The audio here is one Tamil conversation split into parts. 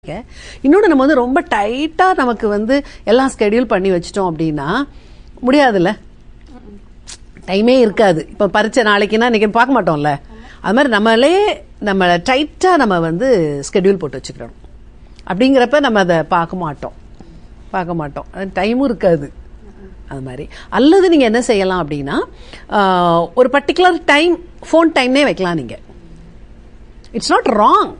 இன்னொன்று நம்ம வந்து ரொம்ப டைட்டாக நமக்கு வந்து எல்லாம் ஸ்கெடியூல் பண்ணி வச்சிட்டோம் அப்படின்னா முடியாதுல்ல டைமே இருக்காது இப்போ பரீட்சை நாளைக்குன்னா இன்னைக்கு பார்க்க மாட்டோம்ல அது மாதிரி நம்மளே நம்ம டைட்டாக நம்ம வந்து ஸ்கெடியூல் போட்டு வச்சுக்கிறோம் அப்படிங்கிறப்ப நம்ம அதை பார்க்க மாட்டோம் பார்க்க மாட்டோம் டைமும் இருக்காது அது மாதிரி அல்லது நீங்கள் என்ன செய்யலாம் அப்படின்னா ஆஹ், ஒரு பர்டிகுலர் டைம் ஃபோன் டைம்னே வைக்கலாம் நீங்கள் இட்ஸ் நாட் ராங்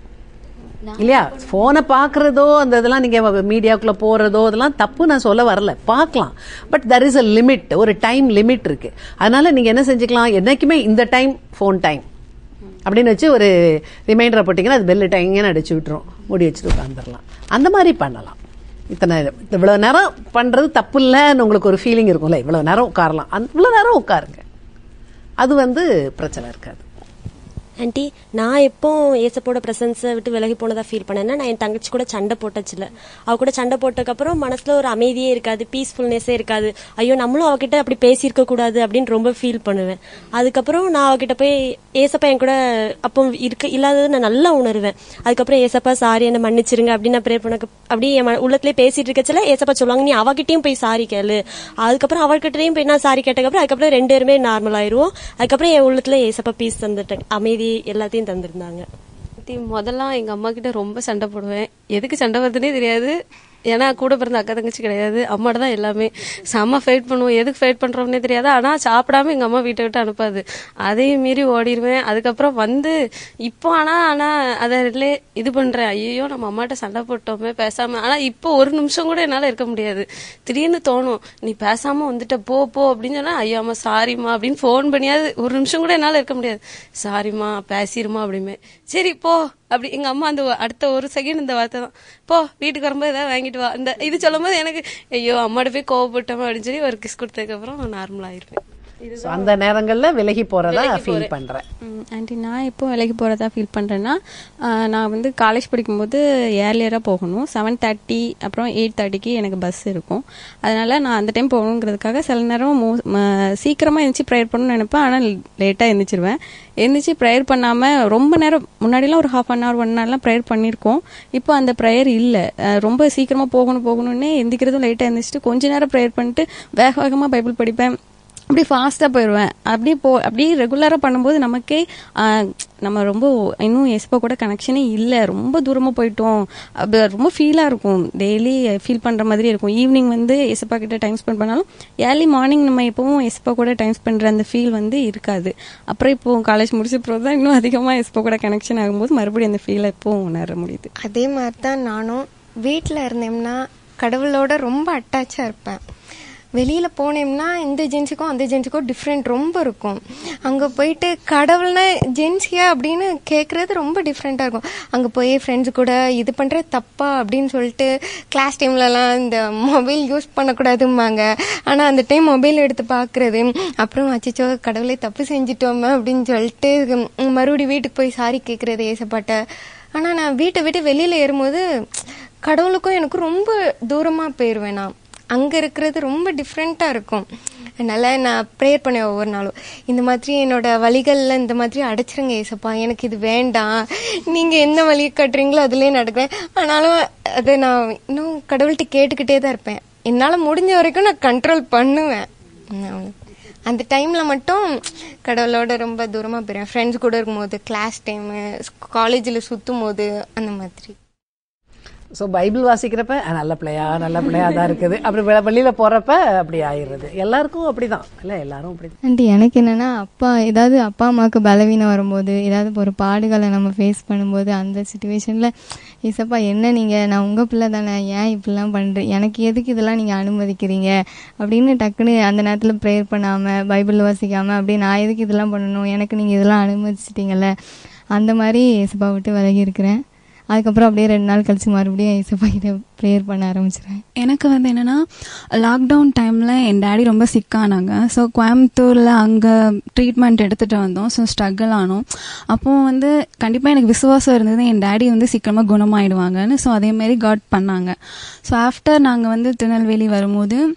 இல்லையா ஃபோனை பார்க்குறதோ அந்த இதெல்லாம் நீங்கள் மீடியாக்குள்ளே போகிறதோ அதெல்லாம் தப்பு நான் சொல்ல வரல பார்க்கலாம் but there is a limit ஒரு டைம் லிமிட் இருக்கு அதனால நீங்கள் என்ன செஞ்சுக்கலாம் என்னைக்குமே இந்த டைம் ஃபோன் டைம் அப்படின்னு வச்சு ஒரு ரிமைண்டரை போட்டிங்கன்னா அது பெல்லு டைங்கன்னு அடிச்சு விட்டுரும் மூடி வச்சுட்டு உட்காந்துடலாம் அந்த மாதிரி பண்ணலாம் இத்தனை இவ்வளோ நேரம் பண்ணுறது தப்பு இல்லைன்னு உங்களுக்கு ஒரு ஃபீலிங் இருக்கும்ல இவ்வளோ நேரம் உட்காரலாம் அந்த இவ்வளோ நேரம் உட்காருங்க அது வந்து பிரச்சனை இருக்காது ஆன்ட்டி நான் எப்போ ஏசப்போட பிரசன்ஸை விட்டு விலகி போனதா ஃபீல் பண்ணேன்னா நான் என் தங்கச்சி கூட சண்டை போட்டச்சுல அவ கூட சண்டை போட்டதுக்கப்புறம் மனசுல ஒரு அமைதியே இருக்காது பீஸ்ஃபுல்னஸே இருக்காது ஐயோ நம்மளும் அவகிட்ட அப்படி பேசியிருக்க கூடாது அப்படின்னு ரொம்ப ஃபீல் பண்ணுவேன் அதுக்கப்புறம் நான் அவகிட்ட போய் ஏசப்பா என் கூட அப்போ இருக்க இல்லாதது நான் நல்லா உணர்வேன் அதுக்கப்புறம் ஏசப்பா சாரி என்ன மன்னிச்சிருங்க அப்படின்னு நான் ப்ரே பண்ண அப்படியே என் ம- உள்ளத்திலே பேசிட்டு இருக்கச்சுல ஏசப்பா சொல்லுவாங்க நீ அவகிட்டயும் போய் சாரி கேளு அதுக்கப்புறம் அவகிட்டயும் போய் நான் சாரி கேட்டதுக்கப்புறம் அதுக்கப்புறம் ரெண்டு பேருமே நார்மல் ஆயிருவோம் அதுக்கப்புறம் என் உள்ளத்துல ஏசப்பா பீஸ் தந்துட்டேன் அமைதி எல்லாத்தையும் தந்திருந்தாங்க தி முதல்லாம் எங்க அம்மா கிட்ட ரொம்ப சண்டை போடுவேன் எதுக்கு சண்டை வருதுன்னே தெரியாது ஏன்னா கூட பிறந்த அக்கா தங்கச்சி கிடையாது அம்மாட்ட தான் எல்லாமே செம்ம ஃபைட் பண்ணுவோம் எதுக்கு ஃபைட் பண்றோம்னே தெரியாது ஆனா சாப்பிடாம எங்க அம்மா வீட்டை விட்டு அனுப்பாது அதையும் மீறி ஓடிடுவேன் அதுக்கப்புறம் வந்து இப்போ ஆனா ஆனா அதை ரிலே இது பண்றேன் ஐயோ நம்ம அம்மாட்ட சண்டை போட்டோமே பேசாம ஆனா இப்போ ஒரு நிமிஷம் கூட என்னால இருக்க முடியாது திடீர்னு தோணும் நீ பேசாம வந்துட்ட போ போ அப்படின்னு சொன்னா ஐயோ அம்மா சாரிம்மா அப்படின்னு ஃபோன் பண்ணியாவது ஒரு நிமிஷம் கூட என்னால இருக்க முடியாது சாரிம்மா பேசிருமா அப்படிமே சரி போ அப்படி எங்க அம்மா அந்த ஒ- அடுத்த ஒரு செகண்ட் இந்த வார்த்தை தான் போ வீட்டுக்கு வரும்போது ஏதாவது வாங்கிட்டு வா இந்த இது சொல்லும் போது எனக்கு ஐயோ அம்மாட்ட போய் கோவப்பட்டோம் அப்படின்னு சொல்லி ஒரு கிஸ் கொடுத்ததுக்கு அப்புறம் நார்மல் ஆயிருப்பேன் So, அந்த நேரங்களில் விலகி போறதா ஃபீல் பண்றேன் ஆண்டி நான் இப்போ வேலைக்கு போகிறதா ஃபீல் பண்ணுறேன்னா நான் வந்து காலேஜ் படிக்கும்போது ஏர்லியராக போகணும் செவன் தேர்ட்டி அப்புறம் எயிட் தேர்ட்டிக்கு எனக்கு பஸ் இருக்கும் அதனால நான் அந்த டைம் போகணுங்கிறதுக்காக சில நேரம் மோ சீக்கிரமாக எழுந்திரிச்சு ப்ரேயர் பண்ணணும்னு நினைப்பேன் ஆனால் லேட்டாக எழுந்திரிச்சிருவேன் எழுந்திரிச்சு ப்ரேயர் பண்ணாமல் ரொம்ப நேரம் முன்னாடிலாம் ஒரு ஹாஃப் அன் ஹவர் ஒன் ஹவர்லாம் ப்ரேயர் பண்ணியிருக்கோம் இப்போ அந்த ப்ரேயர் இல்லை ரொம்ப சீக்கிரமாக போகணும் போகணுன்னே எந்திக்கிறதும் லேட்டாக எழுந்திரிச்சிட்டு கொஞ்ச நேரம் ப்ரேயர் பண்ணிட்டு வேக வேகமாக பைபிள் படிப்பேன் அப்படி ஃபாஸ்ட்டாக போயிடுவேன் அப்படியே போ அப்படியே ரெகுலராக பண்ணும்போது நமக்கே ஆ, நம்ம ரொம்ப இன்னும் எஸ்பா கூட கனெக்ஷனே இல்லை ரொம்ப தூரமாக போயிட்டோம் அப்படி ரொம்ப ஃபீலாக இருக்கும் டெய்லி ஃபீல் பண்ணுற மாதிரி இருக்கும் ஈவினிங் வந்து எஸ்பா கிட்ட டைம் ஸ்பெண்ட் பண்ணாலும் ஏர்லி மார்னிங் நம்ம எப்பவும் எஸ்பா கூட டைம் ஸ்பெண்ட் பண்ணுற அந்த ஃபீல் வந்து இருக்காது அப்புறம் இப்போ காலேஜ் முடிச்ச பிறகு தான் இன்னும் அதிகமாக எஸ்பா கூட கனெக்ஷன் ஆகும்போது மறுபடியும் அந்த ஃபீலை எப்பவும் உணர முடியுது அதே மாதிரி தான் நானும் வீட்டில் இருந்தேம்னா கடவுளோட ரொம்ப அட்டாச்சாக இருப்பேன் வெளியில் போனேம்னா இந்த ஜென்ஸுக்கும் அந்த ஜென்ஸுக்கும் டிஃப்ரெண்ட் ரொம்ப இருக்கும் அங்கே போயிட்டு கடவுள்னா ஜென்ஸியா அப்படின்னு கேட்குறது ரொம்ப டிஃப்ரெண்ட்டாக இருக்கும் அங்கே போய் ஃப்ரெண்ட்ஸ் கூட இது பண்ணுறது தப்பா அப்படின்னு சொல்லிட்டு கிளாஸ் டைம்லலாம் இந்த மொபைல் யூஸ் பண்ணக்கூடாதும்பாங்க ஆனால் அந்த டைம் மொபைல் எடுத்து பார்க்குறது அப்புறம் அச்சச்சோ கடவுளே தப்பு செஞ்சிட்டோமே அப்படின்னு சொல்லிட்டு ம், மறுபடியும் வீட்டுக்கு போய் சாரி கேட்குறது ஏசப்பாட்ட ஆனால் நான் வீட்டை விட்டு வெளியில் ஏறும்போது கடவுளுக்கும் எனக்கும் ரொம்ப தூரமாக போயிடுவேன் நான் அங்கே இருக்கிறது ரொம்ப டிஃப்ரெண்ட்டாக இருக்கும் அதனால நான் ப்ரேயர் பண்ணேன் ஒவ்வொரு நாளும் இந்த மாதிரி என்னோட வழிகளில் இந்த மாதிரி அடைச்சிருங்க ஏசப்பா எனக்கு இது வேண்டாம் நீங்கள் எந்த வழியை கட்டுறீங்களோ அதுலேயே நடக்கிறேன் ஆனாலும் அதை நான் இன்னும் கடவுள்கிட்ட கேட்டுக்கிட்டே தான் இருப்பேன் என்னால் முடிஞ்ச வரைக்கும் நான் கண்ட்ரோல் பண்ணுவேன் அவ்வளவு. அந்த டைமில் மட்டும் கடவுளோட ரொம்ப தூரமாக போயிடுவேன் ஃப்ரெண்ட்ஸ் கூட இருக்கும்போது கிளாஸ் டைமு காலேஜில் சுற்றும் போது அந்த மாதிரி ஸோ பைபிள் வாசிக்கிறப்ப அஹ், நல்ல பிள்ளையா நல்ல பிள்ளையா தான் இருக்குது அப்படி வெ- வெளியில போறப்ப அப்படி ஆயிடுறது எல்லாருக்கும் அப்படிதான் இல்ல எல்லாரும் அப்படி ஆண்டி எனக்கு என்னன்னா அப்பா ஏதாவது அப்பா அம்மாவுக்கு பலவீனம் வரும்போது ஏதாவது ஒரு பாடுகளை நம்ம ஃபேஸ் பண்ணும்போது அந்த சுச்சுவேஷன்ல ஏசப்பா என்ன நீங்க நான் உங்க பிள்ளை தானே ஏன் இப்படிலாம் பண்றீங்க எனக்கு எதுக்கு இதெல்லாம் நீங்க அனுமதிக்கிறீங்க அப்படின்னு டக்குன்னு அந்த நேரத்துல ப்ரேயர் பண்ணாம பைபிள் வாசிக்காம அப்படியே நான் எதுக்கு இதெல்லாம் பண்ணணும் எனக்கு நீங்க இதெல்லாம் அனுமதிச்சிட்டீங்கல்ல அந்த மாதிரி ஏசப்பா விட்டு விலகி இருக்கிறேன் அதுக்கப்புறம் அப்படியே ரெண்டு நாள் கழிச்சு மறுபடியும் ஏசப்பா கிட்ட ப்ரேயர் பண்ண ஆரம்பிச்சிடுறேன் எனக்கு வந்து என்னன்னா லாக்டவுன் டைமில் என் டேடி ரொம்ப சிக்கானாங்க ஸோ கோயம்புத்தூரில் அங்கே ட்ரீட்மெண்ட் எடுத்துகிட்டு வந்தோம் ஸோ ஸ்ட்ரகிள் ஆனோம் அப்போ வந்து கண்டிப்பாக எனக்கு விசுவாசம் இருந்தது என் டேடி வந்து சீக்கிரமாக குணமாயிடுவாங்கன்னு ஸோ அதேமாரி காட் பண்ணாங்க ஸோ ஆஃப்டர் நாங்கள் வந்து திருநெல்வேலி வரும்போது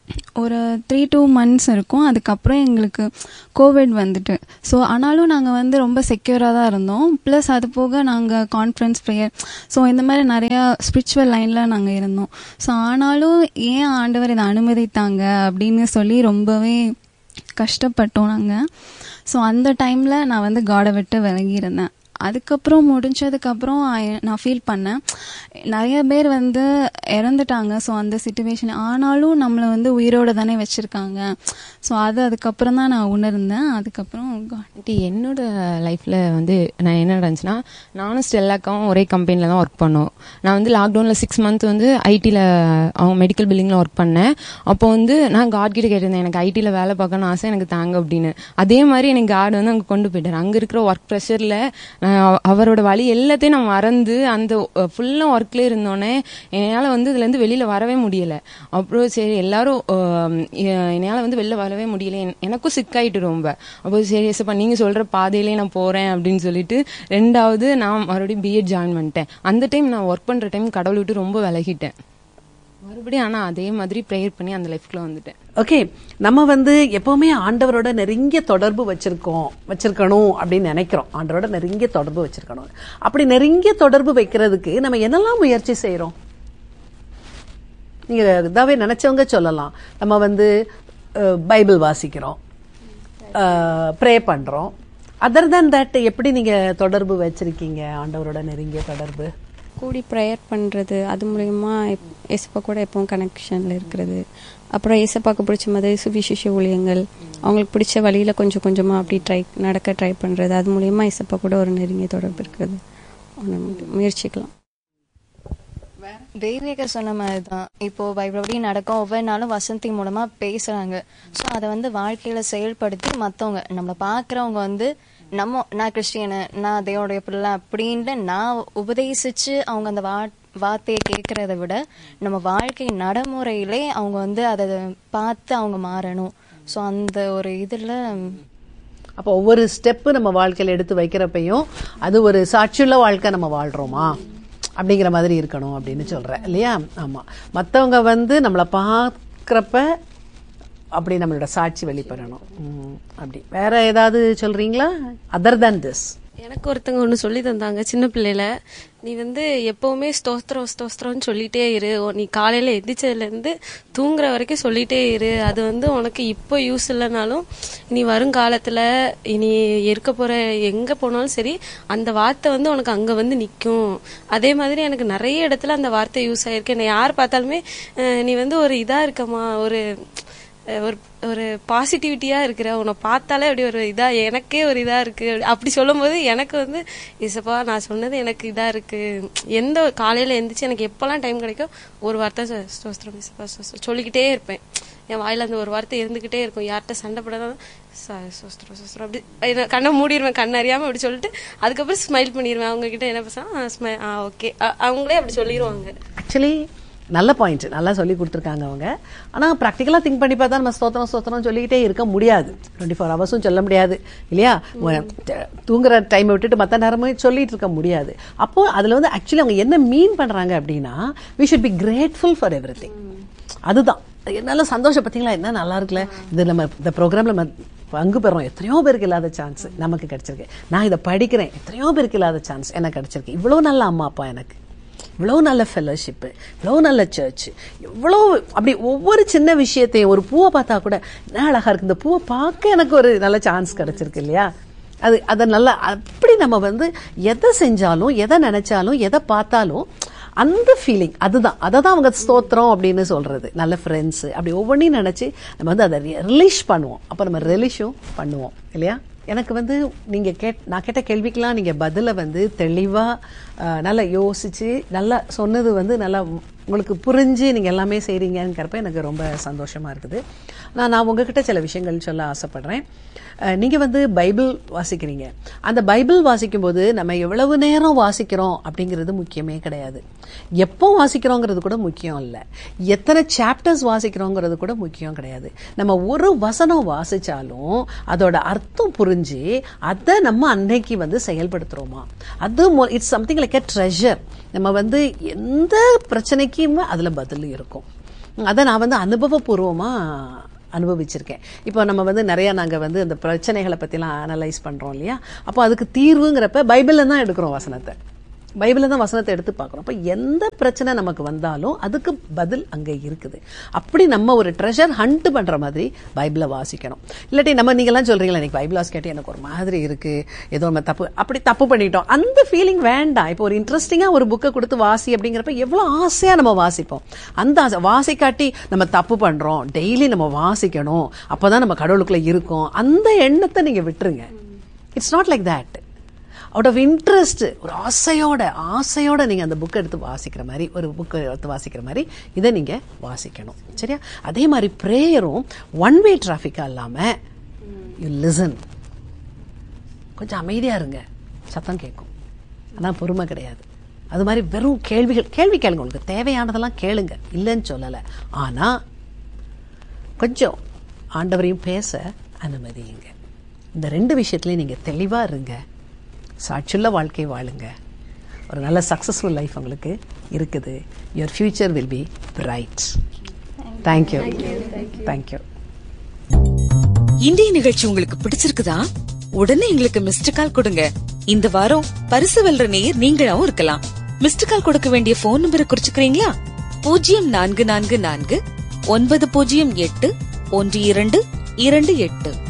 ஒரு த்ரீ டூ மந்த்ஸ் இருக்கும் அதுக்கப்புறம் எங்களுக்கு கோவிட் வந்துட்டு ஸோ ஆனாலும் நாங்கள் வந்து ரொம்ப செக்யூராக தான் இருந்தோம் ப்ளஸ் அது போக நாங்கள் கான்ஃபரன்ஸ் ப்ரேயர் ஸோ இந்த மாதிரி நிறையா ஸ்பிரிச்சுவல் லைனில் நாங்கள் இருந்தோம் ஸோ ஆனாலும் ஏன் ஆண்டவர் இதை அனுமதித்தாங்க அப்படின்னு சொல்லி ரொம்பவே கஷ்டப்பட்டோம் நாங்கள் ஸோ அந்த டைமில் நான் வந்து காடை விட்டு விலகி இருந்தேன் அதுக்கப்புறம் முடிஞ்சதுக்கப்புறம் I- நான் ஃபீல் பண்ணேன் நிறைய பேர் வந்து இறந்துட்டாங்க ஸோ அந்த சுச்சுவேஷன் ஆனாலும் நம்மளை வந்து உயிரோட தானே வச்சுருக்காங்க ஸோ அது அதுக்கப்புறம் தான் நான் உணர்ந்தேன் அதுக்கப்புறம் God ஆண்டி என்னோட லைஃப்பில் வந்து நான் என்ன நடந்துச்சுன்னா நானும் ஸ்டெல்லாக்காவும் ஒரே கம்பெனியில் தான் ஒர்க் பண்ணோம் நான் வந்து லாக்டவுனில் சிக்ஸ் மந்த் வந்து ஐடியில் அவங்க மெடிக்கல் பில்டிங்கில் ஒர்க் பண்ணேன் அப்போ வந்து நான் காட் கிட்ட கேட்டிருந்தேன் எனக்கு ஐடியில் வேலை பார்க்கணும்னு ஆசை எனக்கு தாங்க அப்படின்னு அதே மாதிரி எனக்கு காட் வந்து அங்கே கொண்டு போயிட்டார் அங்கே இருக்கிற ஒர்க் ப்ரெஷரில் அவரோட வழி எல்லாத்தையும் நான் மறந்து அந்த ஃபுல்லாக ஒர்க்லேயே இருந்தோன்னே என்னால் வந்து இதுலேருந்து வெளியில் வரவே முடியலை அப்புறம் சரி எல்லாரும் என்னால் வந்து வெளில வரவே முடியல என்- எனக்கும் சிக்காயிட்டு ரொம்ப அப்போ சரி ஏசப்பா நீங்கள் சொல்கிற பாதையிலே நான் போகிறேன் அப்படின்னு சொல்லிட்டு ரெண்டாவது நான் மறுபடியும் பிஎட் ஜாயின் பண்ணிட்டேன் அந்த டைம் நான் ஒர்க் பண்ணுற டைம் கடவுள் விட்டு ரொம்ப விலகிட்டேன் மறுபடியும் ஆனால் அதே மாதிரி ப்ரேயர் பண்ணி அந்த லைஃப்குள்ளே வந்துட்டேன் ஓகே நம்ம வந்து எப்பவுமே ஆண்டவரோட நெருங்கிய தொடர்பு வச்சிருக்கோம் வச்சிருக்கணும் அப்படின்னு நினைக்கிறோம் ஆண்டவரோட நெருங்கிய தொடர்பு வச்சிருக்கணும் அப்படி நெருங்கிய தொடர்பு வைக்கிறதுக்கு நம்ம என்னெல்லாம் முயற்சி செய்றோம் நீங்க இதாவே நினைச்சவங்க சொல்லலாம் நம்ம வந்து அஹ், பைபிள் வாசிக்கிறோம் ப்ரே பண்றோம் அதர் than தட் எப்படி நீங்க தொடர்பு வச்சிருக்கீங்க ஆண்டவரோட நெருங்கிய தொடர்பு கூடி ப்ரேயர் பண்ணுறது அது மூலயமா ஏசப்பா கூட எப்பவும் கனெக்ஷனில் இருக்கிறது அப்புறம் ஏசப்பாக்கு பிடிச்ச மாதிரி சுவிசேஷ ஊழியங்கள் அவங்களுக்கு பிடிச்ச வழியில் கொஞ்சம் கொஞ்சமாக அப்படி ட்ரை நடக்க ட்ரை பண்ணுறது அது மூலயமா ஏசப்பா கூட ஒரு நெருங்கிய தொடர்பு இருக்கிறது ஒண்ணு முயற்சிக்கலாம் தெய்வீக சொன்ன மாதிரி தான் இப்போ பைபிளபடி நடக்கும் ஒவ்வொரு நாளும் வசந்தி மூலமா பேசுறாங்க ஸோ அதை வந்து வாழ்க்கையில செயல்படுத்தி மற்றவங்க நம்மளை பார்க்குறவங்க வந்து நம்ம நான் கிறிஸ்டியனு நான் தேவனுடைய பிள்ளை அப்படின்ட்டு நான் உபதேசிச்சு அவங்க அந்த வா வார்த்தையை கேட்கறத விட நம்ம வாழ்க்கை நடைமுறையிலே அவங்க வந்து அதை பார்த்து அவங்க மாறணும் ஸோ அந்த ஒரு இதில் அப்போ ஒவ்வொரு ஸ்டெப்பு நம்ம வாழ்க்கையில எடுத்து வைக்கிறப்பையும் அது ஒரு சாட்சியுள்ள வாழ்க்கை நம்ம வாழ்றோமா அப்படிங்கிற மாதிரி இருக்கணும் அப்படின்னு சொல்றேன் இல்லையா ஆமா மத்தவங்க வந்து நம்மளை பார்க்கறப்ப அப்படி நம்மளோட சாட்சி வெளிப்படணும் ம், அப்படி வேற ஏதாவது சொல்றீங்களா அதர் than திஸ் எனக்கு ஒருத்தங்க ஒன்று சொல்லி தந்தாங்க சின்ன பிள்ளையில நீ வந்து எப்பவுமே ஸ்தோத்திரம் ஸ்தோத்திரம்னு சொல்லிட்டே இரு ஓ, நீ காலையில எந்திரிச்சதுலேருந்து தூங்குற வரைக்கும் சொல்லிட்டே இரு அது வந்து உனக்கு இப்போ யூஸ் இல்லைனாலும் நீ வருங்காலத்துல இனி இருக்க போற எங்க போனாலும் சரி அந்த வார்த்தை வந்து உனக்கு அங்க வந்து நிக்கும் அதே மாதிரி எனக்கு நிறைய இடத்துல அந்த வார்த்தை யூஸ் ஆயிருக்கு என்னை யார் பார்த்தாலுமே அஹ், நீ வந்து ஒரு இதா இருக்கமா ஒரு அஹ் ஒரு ஒரு பாசிட்டிவிட்டியா இருக்கிற உன்னை பார்த்தாலே அப்படி ஒரு இதா எனக்கே ஒரு இதா இருக்கு அப்படி சொல்லும்போது எனக்கு வந்து இசப்பா நான் சொன்னது எனக்கு இதா இருக்கு எந்த காலையில எந்திரிச்சு எனக்கு எப்பெல்லாம் டைம் கிடைக்கும் ஒரு வார்த்தை சொ- ஸ்தோத்திரம் இசப்பா ஸ்தோத்திரம் சொல்லிக்கிட்டே இருப்பேன் என் வாயில அந்த ஒரு வார்த்தை இருந்துகிட்டே இருக்கும் யார்கிட்ட சண்டை போடாதான் சோஸ்திரம் சோஸ்திரம் அப்படி என்ன கண்ணை மூடிடுவேன் கண் அறியாம அப்படி சொல்லிட்டு அதுக்கப்புறம் ஸ்மைல் பண்ணிடுவேன் அவங்க கிட்ட என்ன பேசா ஆ ஓகே அவங்களே அப்படி சொல்லிடுவாங்க ஆக்சுவலி நல்ல பாயிண்ட் நல்லா சொல்லி கொடுத்துருக்காங்க அவங்க ஆனால் ப்ராக்டிக்கலாக திங்க் பண்ணி பார்த்தா நம்ம ஸ்தோத்திரம் ஸ்தோத்திரம் சொல்லிக்கிட்டே இருக்க முடியாது டுவெண்ட்டி ஃபோர் ஹவர்ஸும் சொல்ல முடியாது இல்லையா த- தூங்குற டைமை விட்டுட்டு மற்ற நேரமும் சொல்லிட்டு இருக்க முடியாது அப்போ அதில் வந்து ஆக்சுவலி அவங்க என்ன மீன் பண்ணுறாங்க அப்படின்னா we should be grateful for everything அதுதான் என்னால சந்தோஷம் பார்த்தீங்களா என்ன நல்லா இருக்குல்ல இது நம்ம இந்த ப்ரோக்ராம்ல நம்ம பங்கு பெறோம் எத்தனையோ பேருக்கு இல்லாத சான்ஸ் நமக்கு கிடைச்சிருக்கு நான் இதை படிக்கிறேன் எத்தனையோ பேருக்கு இல்லாத சான்ஸ் எனக்கு கிடைச்சிருக்கு இவ்வளோ நல்ல அம்மா அப்பா எனக்கு இவ்வளோ நல்ல ஃபெலோஷிப்பு இவ்வளோ நல்ல சர்ச் இவ்வளோ அப்படி ஒவ்வொரு சின்ன விஷயத்தையும் ஒரு பூவை பார்த்தா கூட என்ன அழகா இருக்கு இந்த பூவை பார்க்க எனக்கு ஒரு நல்ல சான்ஸ் கிடைச்சிருக்கு இல்லையா அது அதை நல்லா அப்படி நம்ம வந்து எதை செஞ்சாலும் எதை நினைச்சாலும் எதை பார்த்தாலும் அந்த ஃபீலிங் அதுதான் அதை தான் அவங்க ஸ்தோத்திரம் அப்படின்னு சொல்றது நல்ல ஃப்ரெண்ட்ஸ் அப்படி ஒவ்வொன்றையும் நினைச்சு நம்ம வந்து அதை ரிலீஷ் பண்ணுவோம் அப்போ நம்ம ரிலீஷும் பண்ணுவோம் இல்லையா எனக்கு வந்து நீங்க கேட் நான் கேட்ட கேள்விக்கெல்லாம் நீங்க பதில வந்து தெளிவா அஹ், நல்லா யோசிச்சு நல்லா சொன்னது வந்து நல்லா உங்களுக்கு புரிஞ்சு நீங்க எல்லாமே செய்றீங்கிறப்ப எனக்கு ரொம்ப சந்தோஷமா இருக்குது நான் நான் உங்ககிட்ட சில விஷயங்கள் சொல்ல ஆசைப்படுறேன் அஹ், நீங்க வந்து பைபிள் வாசிக்கிறீங்க அந்த பைபிள் வாசிக்கும் போது நம்ம எவ்வளவு நேரம் வாசிக்கிறோம் அப்படிங்கிறது முக்கியமே கிடையாது எப்போ வாசிக்கிறோங்கிறது கூட முக்கியம் இல்லை எத்தனை சாப்டர்ஸ் வாசிக்கிறோங்கிறது கூட முக்கியம் கிடையாது நம்ம ஒரு வசனம் வாசிச்சாலும் அதோட அர்த்தம் புரிஞ்சு அதை நம்ம அன்னைக்கு வந்து செயல்படுத்துறோமா அது it's something like a treasure நம்ம வந்து எந்த பிரச்சனைக்குமே அதுல பதில் இருக்கும் அதை நான் வந்து அனுபவபூர்வமா அனுபவிச்சிருக்கேன் இப்போ நம்ம வந்து நிறைய நாங்க வந்து அந்த பிரச்சனைகளை பத்திலாம் அனலைஸ் பண்றோம் இல்லையா அப்போ அதுக்கு தீர்வுங்கிறப்ப பைபிள்ல தான் எடுக்கிறோம் வசனத்தை பைபிளில் தான் வசனத்தை எடுத்து பார்க்குறோம் அப்போ எந்த பிரச்சனை நமக்கு வந்தாலும் அதுக்கு பதில் அங்கே இருக்குது அப்படி நம்ம ஒரு ட்ரெஷர் ஹண்ட் பண்ணுற மாதிரி பைபிளை வாசிக்கணும் இல்லாட்டி நம்ம நீங்களாம் சொல்கிறீங்களா எனக்கு பைபிள் வாசி கேட்டு எனக்கு ஒரு மாதிரி இருக்குது ஏதோ நம்ம தப்பு அப்படி தப்பு பண்ணிட்டோம் அந்த ஃபீலிங் வேண்டாம் இப்போ ஒரு இன்ட்ரெஸ்டிங்காக ஒரு புக்கை கொடுத்து வாசி அப்படிங்கிறப்ப எவ்வளோ ஆசையாக நம்ம வாசிப்போம் அந்த ஆசை வாசிக்காட்டி நம்ம தப்பு பண்ணுறோம் டெய்லி நம்ம வாசிக்கணும் அப்போ தான் நம்ம கடவுளுக்குள்ளே இருக்கோம் அந்த எண்ணத்தை நீங்கள் விட்டுருங்க it's not like that out of interest ஒரு ஆசையோட ஆசையோட நீங்க அந்த புக் எடுத்து வாசிக்கிற மாதிரி ஒரு புக் எடுத்து வாசிக்கிற மாதிரி இதை நீங்க வாசிக்கணும் சரியா அதே மாதிரி ப்ரேயரும் ஒன் வே டிராஃபிக்கா இல்லாம யூ லிசன் கொஞ்சம் அமைதியா இருங்க சத்தம் கேட்கும் ஆனா பொறுமை கிடையாது அது மாதிரி வெறும் கேள்விகள் கேள்வி கேளுங்க உங்களுக்கு தேவையானதெல்லாம் கேளுங்க இல்லைன்னு சொல்லலை ஆனா கொஞ்சம் ஆண்டவரையும் பேச அனுமதியுங்க இந்த ரெண்டு விஷயத்துலையும் நீங்க தெளிவா இருங்க சாட்சியுள்ள வாழ்க்கை வாழுங்க ஒரு நல்ல சக்ஸஸ்ஃபுல் லைஃப் உங்களுக்கு இருக்குது your future will be bright thank you thank you இன்றைய நிகழ்ச்சி உங்களுக்கு பிடிச்சிருக்குதா உடனே எங்களுக்கு மிஸ்டு கால் கொடுங்க இந்த வாரம் பரிசு வெல்ற நேயர் நீங்களாவும் இருக்கலாம் மிஸ்டு கால் கொடுக்க வேண்டிய போன் நம்பரை குறிச்சுக்கிறீங்களா பூஜ்ஜியம் நான்கு நான்கு நான்கு ஒன்பது பூஜ்ஜியம் எட்டு ஒன்று இரண்டு இரண்டு எட்டு